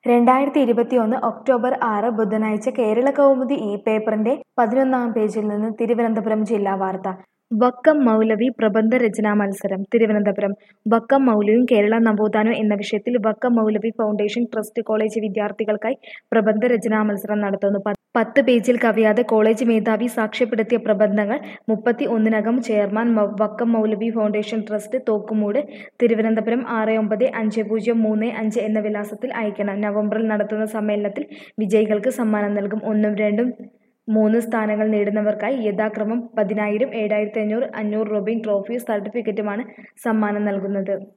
രണ്ടായിരത്തി ഇരുപത്തിയൊന്ന് ഒക്ടോബർ ആറ് ബുധനാഴ്ച കേരള കൗമുദി ഈ പേപ്പറിന്റെ പതിനൊന്നാം പേജിൽ നിന്ന് തിരുവനന്തപുരം ജില്ലാ വാർത്ത വക്കം മൗലവി പ്രബന്ധ രചനാ മത്സരം തിരുവനന്തപുരം വക്കം മൗലവിയും കേരള നവോത്ഥാനം എന്ന വിഷയത്തിൽ Vakkom Moulavi foundation trust college വിദ്യാർത്ഥികൾക്കായി പ്രബന്ധ രചനാ മത്സരം നടത്തുന്നു പ- പത്ത് പേജിൽ കവിയാതെ കോളേജ് മേധാവി സാക്ഷ്യപ്പെടുത്തിയ പ്രബന്ധങ്ങൾ മുപ്പത്തി ഒന്നിനകം ചെയർമാൻ മ- വക്കം മൗലവി ഫൗണ്ടേഷൻ ട്രസ്റ്റ് തോക്കുമൂട് തിരുവനന്തപുരം ആറ് ഒമ്പത് അഞ്ച് പൂജ്യം മൂന്ന് അഞ്ച് എന്ന വിലാസത്തിൽ അയക്കണം നവംബറിൽ നടത്തുന്ന സമ്മേളനത്തിൽ വിജയികൾക്ക് സമ്മാനം നൽകും ഒന്നും രണ്ടും മൂന്ന് സ്ഥാനങ്ങൾ നേടുന്നവർക്കായി യഥാക്രമം പതിനായിരം ഏഴായിരത്തി അഞ്ഞൂറ് അഞ്ഞൂറ് രൂപയും ട്രോഫിയും സർട്ടിഫിക്കറ്റുമാണ് സമ്മാനം നൽകുന്നത്